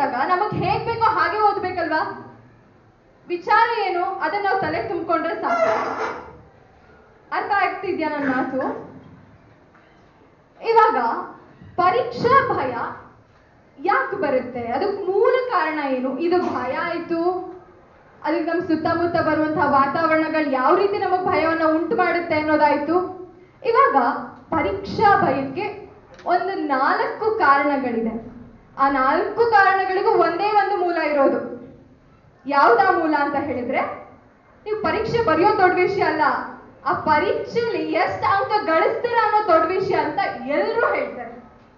ಇದ್ದಾಗ ನಮಗ್ ಹೇಗ್ ಬೇಕೋ ಹಾಗೆ ಓದ್ಬೇಕಲ್ವಾ ವಿಚಾರ ಏನು ಅದನ್ನ ನಾವು ತಲೆ ತುಂಬಿಕೊಂಡ್ರೆ ಸಾಕು ಅರ್ಥ ಆಗ್ತಿದ್ಯಾ ನನ್ನ ಮಾತು ಇವಾಗ ಪರೀಕ್ಷಾ ಭಯ ಯಾಕೆ ಬರುತ್ತೆ ಅದಕ್ಕೆ ಮೂಲ ಕಾರಣ ಏನು ಇದು ಭಯ ಆಯ್ತು ಅದಕ್ಕೆ ನಮ್ಮ ಸುತ್ತಮುತ್ತ ಬರುವಂತಹ ವಾತಾವರಣಗಳು ಯಾವ ರೀತಿ ನಮಗೆ ಭಯವನ್ನ ಉಂಟು ಮಾಡುತ್ತೆ ಅನ್ನೋದಾಯ್ತು ಇವಾಗ ಪರೀಕ್ಷಾ ಭಯಕ್ಕೆ ಒಂದು ನಾಲ್ಕು ಕಾರಣಗಳಿದೆ ಆ ನಾಲ್ಕು ಕಾರಣಗಳಿಗೂ ಒಂದೇ ಒಂದು ಮೂಲ ಇರೋದು ಯಾವ್ದಾ ಮೂಲ ಅಂತ ಹೇಳಿದ್ರೆ ನೀವು ಪರೀಕ್ಷೆ ಬರೆಯೋ ದೊಡ್ಡ ವಿಷಯ ಅಲ್ಲ ಆ ಪರೀಕ್ಷೆಯಲ್ಲಿ ಎಷ್ಟು ಅಂಕ ಗಳಿಸ್ತೀರಾ ಅನ್ನೋ ದೊಡ್ಡ ವಿಷಯ ಅಂತ ಎಲ್ಲರೂ ಹೇಳ್ತಾರೆ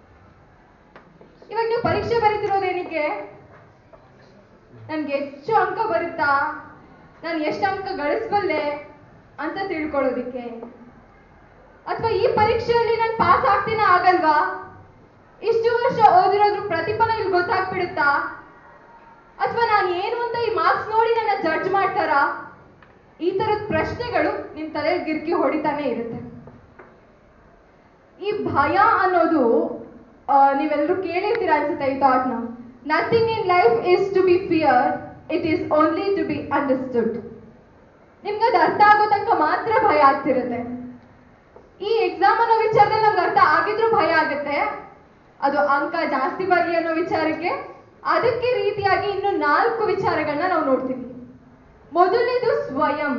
ಇವಾಗ ನೀವು ಪರೀಕ್ಷೆ ಬರೀತಿರೋದೇನಿಗೆ ನನ್ಗೆ ಹೆಚ್ಚು ಅಂಕ ಬರುತ್ತಾ ನಾನು ಎಷ್ಟು ಅಂಕ ಗಳಿಸ್ಬಲ್ಲೆ ಅಂತ ತಿಳ್ಕೊಳ್ಳೋದಿಕ್ಕೆ ಅಥವಾ ಈ ಪರೀಕ್ಷೆಯಲ್ಲಿ ನಾನು ಪಾಸ್ ಆಗ್ತೀನ ಆಗಲ್ವಾ ಇಷ್ಟು ವರ್ಷ ಓದಿರೋದ್ರ ಪ್ರತಿಫಲ ಇಲ್ಲಿ ಗೊತ್ತಾಗ್ಬಿಡುತ್ತಾ ಅಥವಾ ನಾನು ಏನು ಅಂತ ಈ ಮಾರ್ಕ್ಸ್ ನೋಡಿ ನನ್ನ ಜಡ್ಜ್ ಮಾಡ್ತಾರಾ ಈ ತರದ ಪ್ರಶ್ನೆಗಳು ನಿಮ್ ತಲೆಯಲ್ಲಿ ಗಿರ್ಕಿ ಹೊಡಿತಾನೆ ಇರುತ್ತೆ ಈ ಭಯ ಅನ್ನೋದು ಆ, ನೀವೆಲ್ಲರೂ ಕೇಳಿರ್ತೀರ ಅನ್ಸುತ್ತೆ ಈ ಥಾಟ್ನ nothing in life is to be fear it is only to be understood ನಿಮ್ಗೆ ಅದು ಅರ್ಥ ಆಗೋ ತನಕ ಮಾತ್ರ ಭಯ ಆಗ್ತಿರುತ್ತೆ ಈ ಎಕ್ಸಾಮ್ ಅನ್ನೋ ವಿಚಾರದಲ್ಲಿ ನಮ್ಗೆ ಅರ್ಥ ಆಗಿದ್ರೂ ಭಯ ಆಗುತ್ತೆ ಅದು ಅಂಕ ಜಾಸ್ತಿ ಬರಲಿ ಅನ್ನೋ ವಿಚಾರಕ್ಕೆ ಅದಕ್ಕೆ ರೀತಿಯಾಗಿ ಇನ್ನು ನಾಲ್ಕು ವಿಚಾರಗಳನ್ನ ನಾವು ನೋಡ್ತೀವಿ ಮೊದಲನೇದು ಸ್ವಯಂ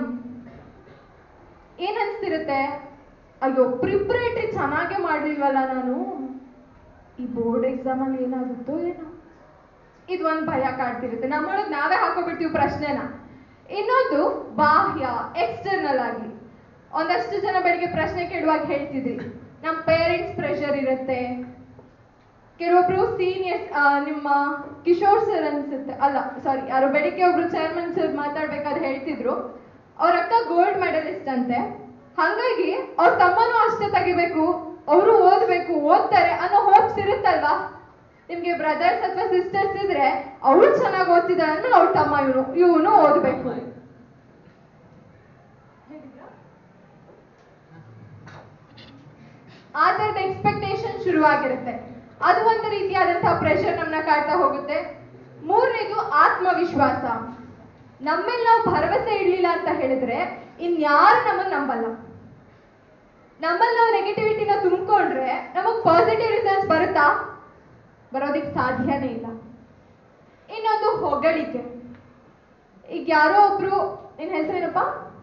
ಏನ್ ಅನ್ಸ್ತಿರುತ್ತೆ ಅಯ್ಯೋ ಪ್ರಿಪ್ರೇಟರಿ ಚೆನ್ನಾಗೆ ಮಾಡ್ಲಿಲ್ವಲ್ಲ ನಾನು ಈ ಬೋರ್ಡ್ ಎಕ್ಸಾಮ್ ಅಲ್ಲಿ ಏನಾಗುತ್ತೋ ಏನೋ ಇದು ಒಂದು ಭಯ ಕಾಡ್ತಿರುತ್ತೆ ನಮ್ಮೊಳಗೆ ನಾವೇ ಹಾಕೋಬಿಡ್ತೀವಿ ಪ್ರಶ್ನೆನ ಇನ್ನೊಂದು ಬಾಹ್ಯ ಎಕ್ಸ್ಟರ್ನಲ್ ಆಗಿ ಒಂದಷ್ಟು ಜನ ಬೆಳಿಗ್ಗೆ ಪ್ರಶ್ನೆ ಕೇಳುವಾಗ ಹೇಳ್ತಿದ್ರಿ ನಮ್ಮ ಪೇರೆಂಟ್ಸ್ ಪ್ರೆಷರ್ ಇರುತ್ತೆ ಕೆಲವೊಬ್ರು ಸೀನಿಯರ್ಸ್ ನಿಮ್ಮ ಕಿಶೋರ್ ಸರ್ ಅನ್ಸುತ್ತೆ ಅಲ್ಲ ಸಾರಿ ಯಾರು ಬೆಳಿಗ್ಗೆ ಒಬ್ರು ಚೇರ್ಮನ್ ಸರ್ ಮಾತಾಡ್ಬೇಕಾದ್ರೆ ಹೇಳ್ತಿದ್ರು ಅವ್ರ ಅಕ್ಕ ಗೋಲ್ಡ್ ಮೆಡಲಿಸ್ಟ್ ಅಂತೆ ಹಂಗಾಗಿ ಅವ್ರ ತಮ್ಮನೂ ಅಷ್ಟೇ ತೆಗಿಬೇಕು ಅವರು ಓದ್ಬೇಕು ಓದ್ತಾರೆ ಅನ್ನೋ ಹೋಪ್ಸ್ ಇರುತ್ತಲ್ವಾ ನಿಮ್ಗೆ ಬ್ರದರ್ಸ್ ಅಥವಾ ಸಿಸ್ಟರ್ಸ್ ಇದ್ರೆ ಅವಳು ಚೆನ್ನಾಗಿ ಓದ್ತಿದ್ದಾರೆ ಅಂದ್ರೆ ಅವ್ರ ತಮ್ಮ ಇವನು ಇವನು ಓದ್ಬೇಕು ಆ ತರದ ಎಕ್ಸ್ಪೆಕ್ಟೇಷನ್ ಶುರುವಾಗಿರುತ್ತೆ ಅದು ಒಂದು ರೀತಿಯಾದಂತಹ ಪ್ರೆಷರ್ ನಮ್ಮನ್ನ ಕಾಡ್ತಾ ಹೋಗುತ್ತೆ ಮೂರನೇದು ಆತ್ಮವಿಶ್ವಾಸ ನಮ್ಮೇಲೆ ನಾವು ಭರವಸೆ ಇಡ್ಲಿಲ್ಲ ಅಂತ ಹೇಳಿದ್ರೆ ಇನ್ಯಾರು ನಮ್ಮನ್ನ ನಂಬಲ್ಲ ನಮ್ಮಲ್ಲಿ ನಾವು ನೆಗೆಟಿವಿಟಿನ ತುಂಬಿಕೊಂಡ್ರೆ ನಮಗ್ ಪಾಸಿಟಿವ್ ರಿಸಲ್ಟ್ಸ್ ಬರುತ್ತಾ ಬರೋದಿಕ್ ಸಾಧ್ಯನೇ ಇಲ್ಲ ಇನ್ನೊಂದು ಹೊಗಳಿಕೆ ಈಗ ಯಾರೋ ಒಬ್ರು ನಿನ್ ಹೆಸರೇನಪ್ಪ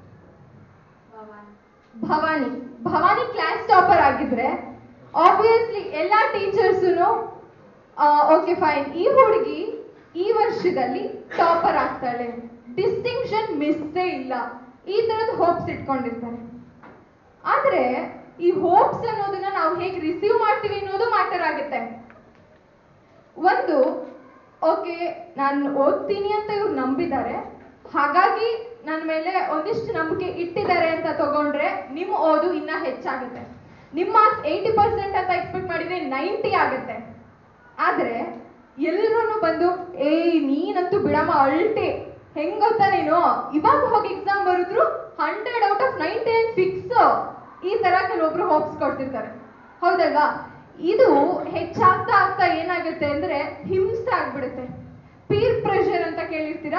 ಭವಾನಿ ಭವಾನಿ ಕ್ಲಾಸ್ ಟಾಪರ್ ಆಗಿದ್ರೆ ಆಬ್ವಿಯಸ್ಲಿ ಎಲ್ಲಾ ಟೀಚರ್ಸು ಓಕೆ ಫೈನ್ ಈ ಹುಡುಗಿ ಈ ವರ್ಷದಲ್ಲಿ ಟಾಪರ್ ಆಗ್ತಾಳೆ ಡಿಸ್ಟಿಂಕ್ಷನ್ ಮಿಸ್ಸೇ ಇಲ್ಲ ಈ ತರದ ಹೋಪ್ಸ್ ಇಟ್ಕೊಂಡಿರ್ತಾರೆ ಆದ್ರೆ ಈ ಹೋಪ್ಸ್ ಅನ್ನೋದನ್ನ ನಾವು ಹೇಗೆ ರಿಸೀವ್ ಮಾಡ್ತೀವಿ ಅನ್ನೋದು ಮ್ಯಾಟರ್ ಆಗುತ್ತೆ ಒಂದು ಓಕೆ ನಾನು ಓದ್ತೀನಿ ಅಂತ ಇವ್ರು ನಂಬಿದ್ದಾರೆ ಹಾಗಾಗಿ ನನ್ನ ಮೇಲೆ ಒಂದಿಷ್ಟು ನಂಬಿಕೆ ಇಟ್ಟಿದ್ದಾರೆ ಅಂತ ತಗೊಂಡ್ರೆ ನಿಮ್ಮ ಓದು ಇನ್ನ ಹೆಚ್ಚಾಗುತ್ತೆ ನಿಮ್ಮ ಮಾರ್ಕ್ಸ್ ಏಯ್ಟಿ ಪರ್ಸೆಂಟ್ ಅಂತ ಎಕ್ಸ್ಪೆಕ್ಟ್ ಮಾಡಿದ್ರೆ ನೈಂಟಿ ಆಗುತ್ತೆ ಆದ್ರೆ ಎಲ್ಲರೂ ಬಂದು ಏಯ್ ನೀನಂತೂ ಬಿಡಮ್ಮ ಅಲ್ಟಿ ಹೆಂಗ್ ಗೊತ್ತಾ ನೀನು ಇವಾಗ ಹೋಗಿ ಎಕ್ಸಾಮ್ ಬರೆದ್ರು hundred out of ninety nine fix ಈ ತರ ಕೆಲವೊಬ್ರು ಹೋಪ್ಸ್ ಕೊಡ್ತಿರ್ತಾರೆ ಹೌದಲ್ವಾ ಇದು ಹೆಚ್ಚಾಗ್ತಾ ಆಗ್ತಾ ಏನಾಗುತ್ತೆ ಅಂದ್ರೆ ಹಿಂಸೆ ಆಗ್ಬಿಡುತ್ತೆ ಪೀರ್ ಪ್ರೆಷರ್ ಅಂತ ಕೇಳಿರ್ತೀರಾ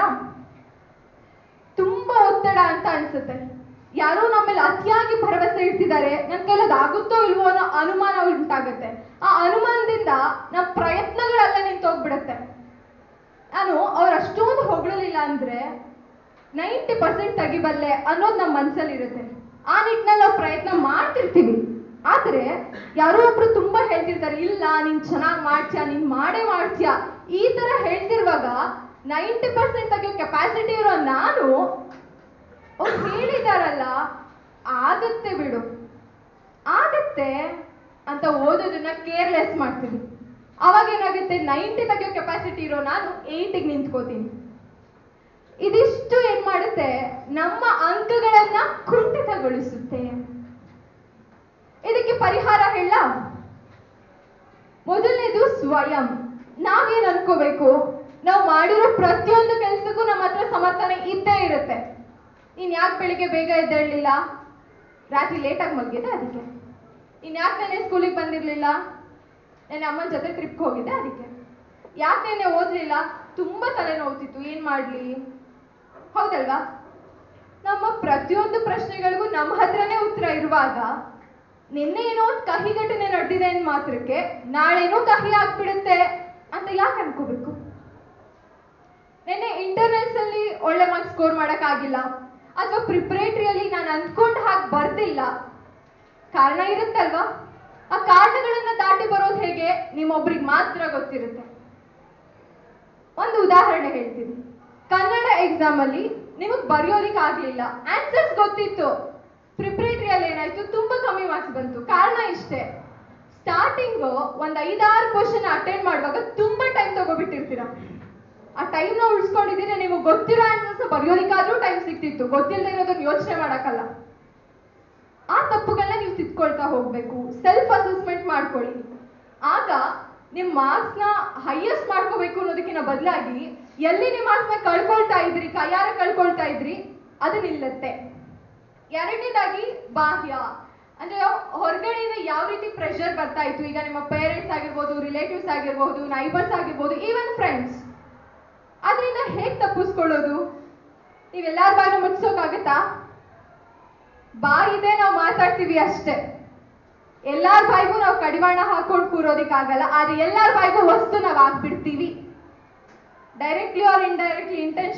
ತುಂಬಾ ಒತ್ತಡ ಅಂತ ಅನ್ಸುತ್ತೆ ಯಾರೋ ನಮ್ಮಲ್ಲಿ ಅತಿಯಾಗಿ ಭರವಸೆ ಇಡ್ತಿದ್ದಾರೆ ನನ್ ಕೈಲದ್ ಆಗುತ್ತೋ ಇಲ್ವೋ ಅನ್ನೋ ಅನುಮಾನ ಉಂಟಾಗುತ್ತೆ ಆ ಅನುಮಾನದಿಂದ ನಮ್ಮ ಪ್ರಯತ್ನಗಳೆಲ್ಲ ನಿಂತೋಗ್ಬಿಡುತ್ತೆ ನಾನು ಅವ್ರು ಅಷ್ಟೊಂದು ಹೊಗಳಲಿಲ್ಲ ಅಂದ್ರೆ ನೈಂಟಿ ಪರ್ಸೆಂಟ್ ತೆಗಿಬಲ್ಲೆ ಅನ್ನೋದು ನಮ್ಮ ಮನ್ಸಲ್ಲಿ ಇರುತ್ತೆ ಆ ನಿಟ್ಟಿನಲ್ಲಿ ನಾವು ಪ್ರಯತ್ನ ಮಾಡ್ತಿರ್ತೀವಿ ಆದ್ರೆ ಯಾರೋ ಒಬ್ರು ತುಂಬಾ ಹೇಳ್ತಿರ್ತಾರೆ ಇಲ್ಲ ನೀನ್ ಚೆನ್ನಾಗಿ ಮಾಡ್ತೀಯ ನೀನ್ ಮಾಡೇ ಮಾಡ್ತೀಯ ಈ ತರ ಹೇಳ್ತಿರುವಾಗ ನೈಂಟಿ ಪರ್ಸೆಂಟ್ ತೆಗಿಯೋ ಕೆಪಾಸಿಟಿ ಇರೋ ನಾನು ಅವ್ರು ಹೇಳಿದಾರಲ್ಲ ಆಗತ್ತೆ ಬಿಡು ಆಗತ್ತೆ ಅಂತ ಓದೋದನ್ನ ಕೇರ್ಲೆಸ್ ಮಾಡ್ತೀನಿ ಅವಾಗ ಏನಾಗುತ್ತೆ ನೈಂಟಿ ತೆಗಿಯೋ ಕೆಪಾಸಿಟಿ ಇರೋ ನಾನು ಏಯ್ಟಿಗೆ ನಿಂತ್ಕೋತೀನಿ ಇದಿಷ್ಟು ಏನ್ ಮಾಡುತ್ತೆ ನಮ್ಮ ಅಂಕಗಳನ್ನ ಕುಂಠಿತಗೊಳಿಸುತ್ತೆ ಇದಕ್ಕೆ ಪರಿಹಾರ ಹೇಳ ಮೊದಲನೇದು ಸ್ವಯಂ ನಾವೇನ್ ಅನ್ಕೋಬೇಕು ನಾವು ಮಾಡಿರೋ ಪ್ರತಿಯೊಂದು ಕೆಲಸಕ್ಕೂ ನಮ್ಮ ಹತ್ರ ಸಮರ್ಥನೆ ಇದ್ದೇ ಇರುತ್ತೆ ನೀನ್ ಯಾಕೆ ಬೆಳಿಗ್ಗೆ ಬೇಗ ಎದ್ದೇಳಲಿಲ್ಲ ರಾತ್ರಿ ಲೇಟಾಗಿ ಮಲಗಿದೆ ಅದಕ್ಕೆ ನೀನ್ ಯಾಕೆ ನೆನೆ ಸ್ಕೂಲಿಗೆ ಬಂದಿರ್ಲಿಲ್ಲ ನನ್ನ ಅಮ್ಮನ ಜೊತೆ ಟ್ರಿಪ್ಗೆ ಹೋಗಿದ್ದೆ ಅದಕ್ಕೆ ಯಾಕೆ ನೆನ್ನೆ ಓದ್ಲಿಲ್ಲ ತುಂಬಾ ತಲೆನೋವ್ತಿತ್ತು ಏನ್ ಮಾಡ್ಲಿ ಹೌದಲ್ವಾ ನಮ್ಮ ಪ್ರತಿಯೊಂದು ಪ್ರಶ್ನೆಗಳಿಗೂ ನಮ್ಮ ಹತ್ರನೇ ಉತ್ತರ ಇರುವಾಗ ನಿನ್ನೆ ಏನೋ ಒಂದು ಕಹಿ ಘಟನೆ ನಡೆದಿದೆ ಅಂದ್ ಮಾತ್ರಕ್ಕೆ ನಾಳೇನೋ ಕಹಿ ಆಗ್ಬಿಡುತ್ತೆ ಅಂತ ಯಾಕೆ ಅನ್ಕೋಬೇಕು ನಿನ್ನೆ ಇಂಟರ್ನಲ್ಸ್ ಅಲ್ಲಿ ಒಳ್ಳೆ ಮಾರ್ಕ್ಸ್ ಸ್ಕೋರ್ ಮಾಡಕ್ ಆಗಿಲ್ಲ ಅಥವಾ ಪ್ರಿಪರೇಟರಿಯಲ್ಲಿ ನಾನು ಅಂದ್ಕೊಂಡ್ ಹಾಗೆ ಬರ್ದಿಲ್ಲ ಕಾರಣ ಇರುತ್ತಲ್ವಾ ಆ ಕಾರಣಗಳನ್ನ ದಾಟಿ ಬರೋದು ಹೇಗೆ ನಿಮ್ಮೊಬ್ರಿಗೆ ಮಾತ್ರ ಗೊತ್ತಿರುತ್ತೆ ಒಂದು ಉದಾಹರಣೆ ಹೇಳ್ತೀನಿ ಕನ್ನಡ ಎಕ್ಸಾಮ್ ಅಲ್ಲಿ ನಿಮಗ್ ಬರೆಯೋದಿಕ್ ಆಗ್ಲಿಲ್ಲ ಆನ್ಸರ್ಸ್ ಗೊತ್ತಿತ್ತು ಪ್ರಿಪರೇಟರಿಯಲ್ಲಿ ಏನಾಯ್ತು ತುಂಬಾ ಕಮ್ಮಿ ಮಾರ್ಕ್ಸ್ ಬಂತು ಕಾರಣ ಇಷ್ಟೇ ಸ್ಟಾರ್ಟಿಂಗ್ ಒಂದ್ ಐದಾರು ಕ್ವಶನ್ ಅಟೆಂಡ್ ಮಾಡುವಾಗ ತುಂಬಾ ಟೈಮ್ ತಗೋಬಿಟ್ಟಿರ್ತೀರ ಆ ಟೈಮ್ ನ ಉಳಿಸ್ಕೊಂಡಿದ್ರೆ ನಿಮಗೆ ಗೊತ್ತಿರೋ ಆನ್ಸರ್ಸ್ ಬರೆಯೋದಿಕ್ಕಾದ್ರೂ ಟೈಮ್ ಸಿಕ್ತಿತ್ತು ಗೊತ್ತಿಲ್ಲದೆ ಇರೋದನ್ನ ಯೋಚನೆ ಮಾಡಕ್ಕಲ್ಲ ಆ ತಪ್ಪುಗಳನ್ನ ನೀವು ತಿದ್ಕೊಳ್ತಾ ಹೋಗ್ಬೇಕು ಸೆಲ್ಫ್ ಅಸೆಸ್ಮೆಂಟ್ ಮಾಡ್ಕೊಳ್ಳಿ ಆಗ ನಿಮ್ ಮಾರ್ಕ್ಸ್ ನ ಹೈಯೆಸ್ಟ್ ಮಾಡ್ಕೋಬೇಕು ಅನ್ನೋದಕ್ಕಿಂತ ಬದಲಾಗಿ ಎಲ್ಲಿ ನಿಮ್ ಮಾರ್ಕ್ಸ್ ನ ಕಳ್ಕೊಳ್ತಾ ಇದ್ರಿ ಕೈಯಾರ ಕಳ್ಕೊಳ್ತಾ ಇದ್ರಿ ಅದು ನಿಲ್ಲತ್ತೆ ಎರಡನೇದಾಗಿ ಬಾಹ್ಯ ಅಂದ್ರೆ ಹೊರಗಡೆಯಿಂದ ಯಾವ ರೀತಿ ಪ್ರೆಷರ್ ಬರ್ತಾ ಇತ್ತು ಈಗ ನಿಮ್ಮ ಪೇರೆಂಟ್ಸ್ ಆಗಿರ್ಬೋದು ರಿಲೇಟಿವ್ಸ್ ಆಗಿರ್ಬೋದು ನೈಬರ್ಸ್ ಆಗಿರ್ಬೋದು ಈವನ್ ಫ್ರೆಂಡ್ಸ್ ಅದರಿಂದ ಹೇಗ್ ತಪ್ಪಿಸ್ಕೊಳ್ಳೋದು ನೀವೆಲ್ಲಾರ ಬಾಯಿನೂ ಮುಟ್ಸೋಕಾಗತ್ತಾ ಬಾಯಿದೆ ನಾವು ಮಾತಾಡ್ತೀವಿ ಅಷ್ಟೇ ಎಲ್ಲಾರ ಬಾಯಿಗೂ ನಾವು ಕಡಿವಾಣ ಹಾಕೊಂಡು ಕೂರೋದಿಕ್ಕಾಗಲ್ಲ ಆದ್ರೆ ಎಲ್ಲಾರ ಬಾಯಿಗೂ ವಸ್ತು ನಾವು ಹಾಕ್ಬಿಡ್ತೀವಿ ಡೈರೆಕ್ಟ್ಲಿ ಆರ್ ಇಂಡೈರೆಕ್ಟ್ಲಿ ಇಂಟೆನ್ಷನ್